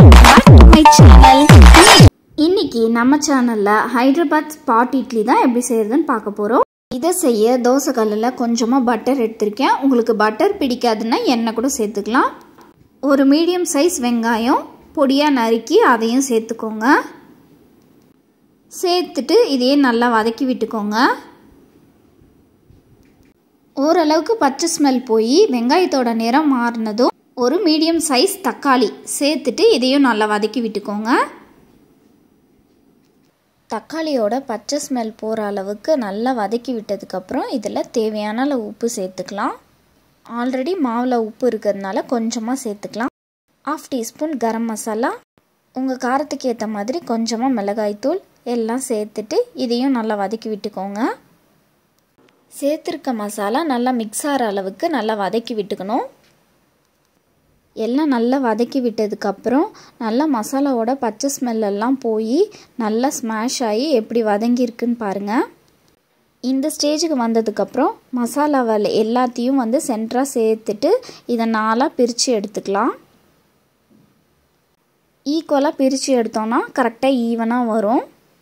my channel இன்னைக்கு நம்ம சேனலில் ஹைதராபாத் ஸ்பாட் இட்லி தான் எப்படி செய்யறதுன்னு பார்க்க போகிறோம் இதை செய்ய தோசை கல்லில் கொஞ்சமாக பட்டர் எடுத்திருக்கேன் உங்களுக்கு பட்டர் பிடிக்காதுன்னா எண்ணெய் கூட சேர்த்துக்கலாம் ஒரு மீடியம் சைஸ் வெங்காயம் பொடியாக நறுக்கி அதையும் சேர்த்துக்கோங்க சேர்த்துட்டு இதையே நல்லா வதக்கி விட்டுக்கோங்க ஓரளவுக்கு பச்சை ஸ்மெல் போய் வெங்காயத்தோட நிறம் மாறினதும் ஒரு மீடியம் சைஸ் தக்காளி சேர்த்துட்டு இதையும் நல்லா வதக்கி விட்டுக்கோங்க தக்காளியோட பச்சை ஸ்மெல் போகிற அளவுக்கு நல்லா வதக்கி விட்டதுக்கப்புறம் இதில் தேவையான அளவு உப்பு சேர்த்துக்கலாம் ஆல்ரெடி மாவில் உப்பு இருக்கிறதுனால கொஞ்சமாக சேர்த்துக்கலாம் ஆஃப் டீஸ்பூன் கரம் மசாலா உங்கள் காரத்துக்கு ஏற்ற மாதிரி கொஞ்சமாக மிளகாய்த்தூள் எல்லாம் சேர்த்துட்டு இதையும் நல்லா வதக்கி விட்டுக்கோங்க சேர்த்துருக்க மசாலா நல்லா மிக்ஸ் ஆகிற அளவுக்கு நல்லா வதக்கி விட்டுக்கணும் எல்லாம் நல்லா வதக்கி விட்டதுக்கப்புறம் நல்லா மசாலாவோட பச்சை ஸ்மெல்லெல்லாம் போய் நல்லா ஸ்மாஷ் ஆகி எப்படி வதங்கியிருக்குன்னு பாருங்கள் இந்த ஸ்டேஜுக்கு வந்ததுக்கப்புறம் மசாலாவை எல்லாத்தையும் வந்து சென்டராக சேர்த்துட்டு இதை நாளாக பிரித்து எடுத்துக்கலாம் ஈக்குவலாக பிரித்து எடுத்தோன்னா கரெக்டாக ஈவனாக வரும்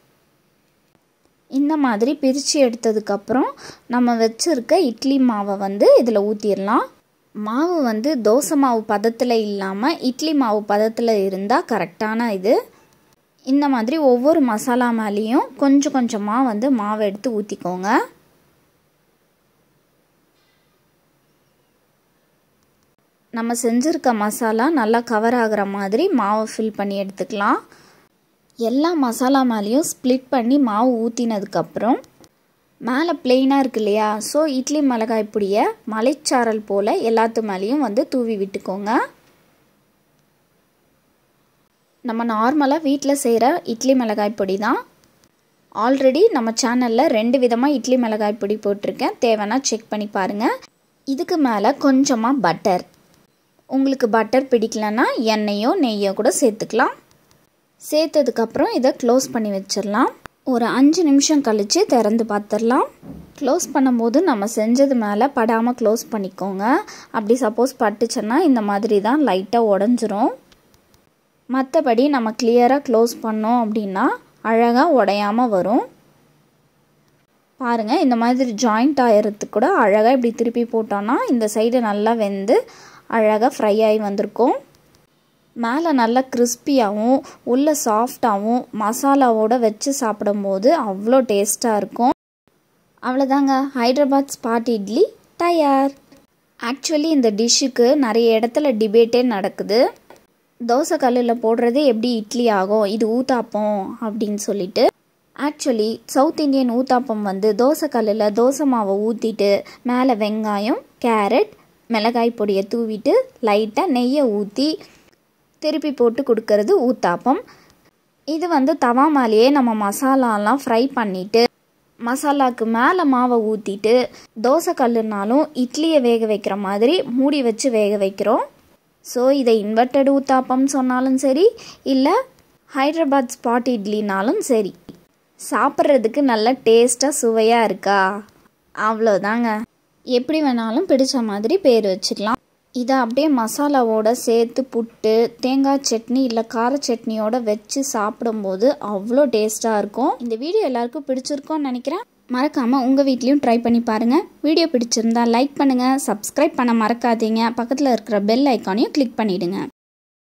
இந்த மாதிரி பிரித்து எடுத்ததுக்கப்புறம் நம்ம வச்சுருக்க இட்லி மாவை வந்து இதில் ஊற்றிடலாம் மாவு வந்து தோசை மாவு பதத்தில் இல்லாமல் இட்லி மாவு பதத்தில் இருந்தால் கரெக்டான இது இந்த மாதிரி ஒவ்வொரு மசாலா மேலேயும் கொஞ்சம் கொஞ்சமாக வந்து மாவை எடுத்து ஊற்றிக்கோங்க நம்ம செஞ்சுருக்க மசாலா நல்லா கவர் ஆகிற மாதிரி மாவை ஃபில் பண்ணி எடுத்துக்கலாம் எல்லா மசாலா மேலேயும் ஸ்ப்ளிட் பண்ணி மாவு ஊற்றினதுக்கப்புறம் மேலே பிளெயினாக இருக்கு இல்லையா ஸோ இட்லி மிளகாய் பொடியை மலைச்சாரல் போல் எல்லாத்து மேலேயும் வந்து தூவி விட்டுக்கோங்க நம்ம நார்மலாக வீட்டில் செய்கிற இட்லி மிளகாய் பொடி தான் ஆல்ரெடி நம்ம சேனலில் ரெண்டு விதமாக இட்லி மிளகாய் பொடி போட்டிருக்கேன் தேவைன்னா செக் பண்ணி பாருங்கள் இதுக்கு மேலே கொஞ்சமாக பட்டர் உங்களுக்கு பட்டர் பிடிக்கலன்னா எண்ணெயோ நெய்யோ கூட சேர்த்துக்கலாம் சேர்த்ததுக்கப்புறம் இதை க்ளோஸ் பண்ணி வச்சிடலாம் ஒரு அஞ்சு நிமிஷம் கழித்து திறந்து பார்த்துடலாம் க்ளோஸ் பண்ணும்போது நம்ம செஞ்சது மேலே படாமல் க்ளோஸ் பண்ணிக்கோங்க அப்படி சப்போஸ் பட்டுச்சுன்னா இந்த மாதிரி தான் லைட்டாக உடஞ்சிரும் மற்றபடி நம்ம கிளியராக க்ளோஸ் பண்ணோம் அப்படின்னா அழகாக உடையாமல் வரும் பாருங்கள் இந்த மாதிரி ஜாயிண்ட் ஆகிறதுக்கு கூட அழகாக இப்படி திருப்பி போட்டோன்னா இந்த சைடு நல்லா வெந்து அழகாக ஃப்ரை ஆகி வந்திருக்கும் மேலே நல்லா கிறிஸ்பியாகவும் உள்ளே சாஃப்டாகவும் மசாலாவோடு வச்சு சாப்பிடும்போது அவ்வளோ டேஸ்ட்டாக இருக்கும் அவ்வளோதாங்க ஹைதராபாத் ஸ்பாட் இட்லி தயார் ஆக்சுவலி இந்த டிஷ்ஷுக்கு நிறைய இடத்துல டிபேட்டே நடக்குது தோசை கல்லில் போடுறது எப்படி இட்லி ஆகும் இது ஊத்தாப்பம் அப்படின்னு சொல்லிட்டு ஆக்சுவலி சவுத் இந்தியன் ஊத்தாப்பம் வந்து தோசை கல்லில் தோசை மாவை ஊற்றிட்டு மேலே வெங்காயம் கேரட் மிளகாய் பொடியை தூவிட்டு லைட்டாக நெய்யை ஊற்றி திருப்பி போட்டு கொடுக்கறது ஊத்தாப்பம் இது வந்து தவா மேலேயே நம்ம மசாலாலாம் ஃப்ரை பண்ணிவிட்டு மசாலாவுக்கு மேலே மாவை ஊற்றிட்டு தோசை கல்லுனாலும் இட்லியை வேக வைக்கிற மாதிரி மூடி வச்சு வேக வைக்கிறோம் ஸோ இதை இன்வெர்டட் ஊத்தாப்பம் சொன்னாலும் சரி இல்லை ஹைதராபாத் ஸ்பாட் இட்லினாலும் சரி சாப்பிட்றதுக்கு நல்ல டேஸ்ட்டாக சுவையாக இருக்கா அவ்வளோதாங்க எப்படி வேணாலும் பிடிச்ச மாதிரி பேர் வச்சுக்கலாம் இதை அப்படியே மசாலாவோட சேர்த்து புட்டு தேங்காய் சட்னி இல்லை கார சட்னியோட வச்சு சாப்பிடும்போது அவ்வளோ டேஸ்ட்டாக இருக்கும் இந்த வீடியோ எல்லாருக்கும் பிடிச்சிருக்கோன்னு நினைக்கிறேன் மறக்காமல் உங்கள் வீட்லேயும் ட்ரை பண்ணி பாருங்கள் வீடியோ பிடிச்சிருந்தா லைக் பண்ணுங்கள் சப்ஸ்கிரைப் பண்ண மறக்காதீங்க பக்கத்தில் இருக்கிற பெல் ஐக்கானையும் கிளிக் பண்ணிவிடுங்க